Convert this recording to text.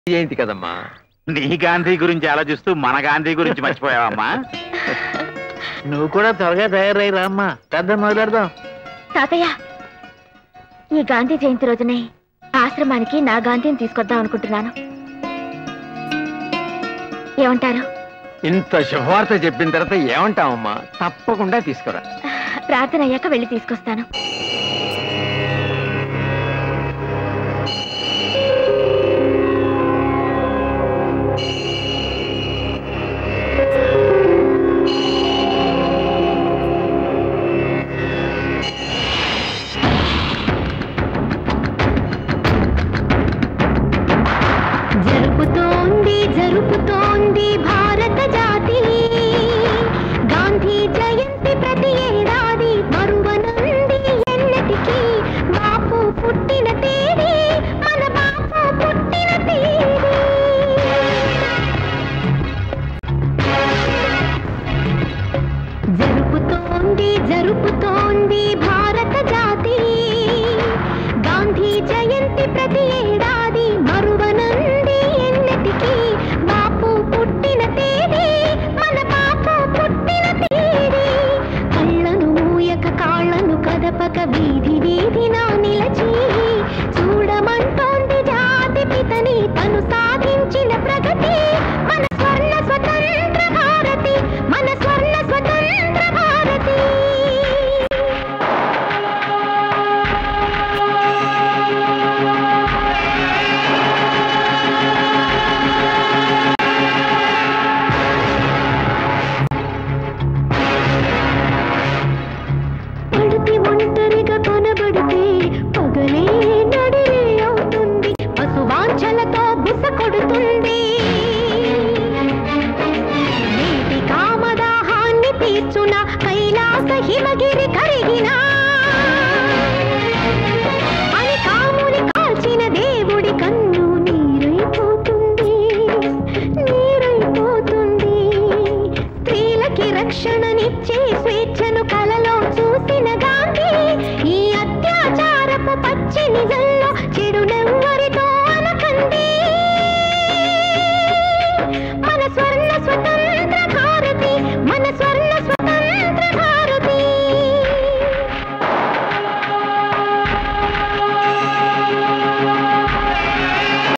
జయంతి కదమ్మా నీ గాంధీ గురించి ఆలోచిస్తూ మన గాంధీ గురించి మర్చిపోయావమ్మా నువ్వు కూడా త్వరగా తయారై రామ్మా కథ మొదలెడదాం తాతయ్య ఈ గాంధీ జయంతి రోజునే ఆశ్రమానికి నా గాంధీని తీసుకొద్దాం అనుకుంటున్నాను ఏమంటారు ఇంత శుభవార్త చెప్పిన తర్వాత ఏమంటావమ్మా తప్పకుండా తీసుకురా ప్రార్థన అయ్యాక వెళ్ళి తీసుకొస్తాను జరుపుతోంది జరుపుతోంది భారత జాతి గాంధీ జయంతి ప్రతి ఏడాది మరువనుంది ఎన్నటికీ బాపు పుట్టిన తేదీ మన బాపు పుట్టిన తేదీ జరుపుతోంది జరుపుతోంది భారత జాతి గాంధీ జయంతి ప్రతి ఏడాది మరువనుంది ఎన్నటికీ బాపు పుట్టిన తేదీ మన బాపు పుట్టిన తేదీ కళ్ళను మూయక కాళ్ళను కదపక వీధి వీధిన నిలచి చూడమంటోంది జాతి పితని తను సాధించిన ప్రగతి మన స్వర్ణ స్వతంత్ర భారతి మన స్వర్ణ స్వతంత్ర భారతి పడితే ఒంటరిగా కనబడితే పగలే నడిరే అవుతుంది పశువాంఛలతో బుస కొడుతుంది నీటి కామదాహాన్ని తీర్చున కైలాస హిమగిరి కరిగినా అని కాముని కాల్చిన దేవుడి కన్ను నీరైపోతుంది నీరైపోతుంది స్త్రీలకి రక్షణనిచ్చే స్వేచ్ఛను కలలో చూసిన గాంధీ ఈ అత్యాచారపు పచ్చి నిజంలో చెడునెవ్వరితో అనకండి మన స్వర్ణ స్వతంత్ర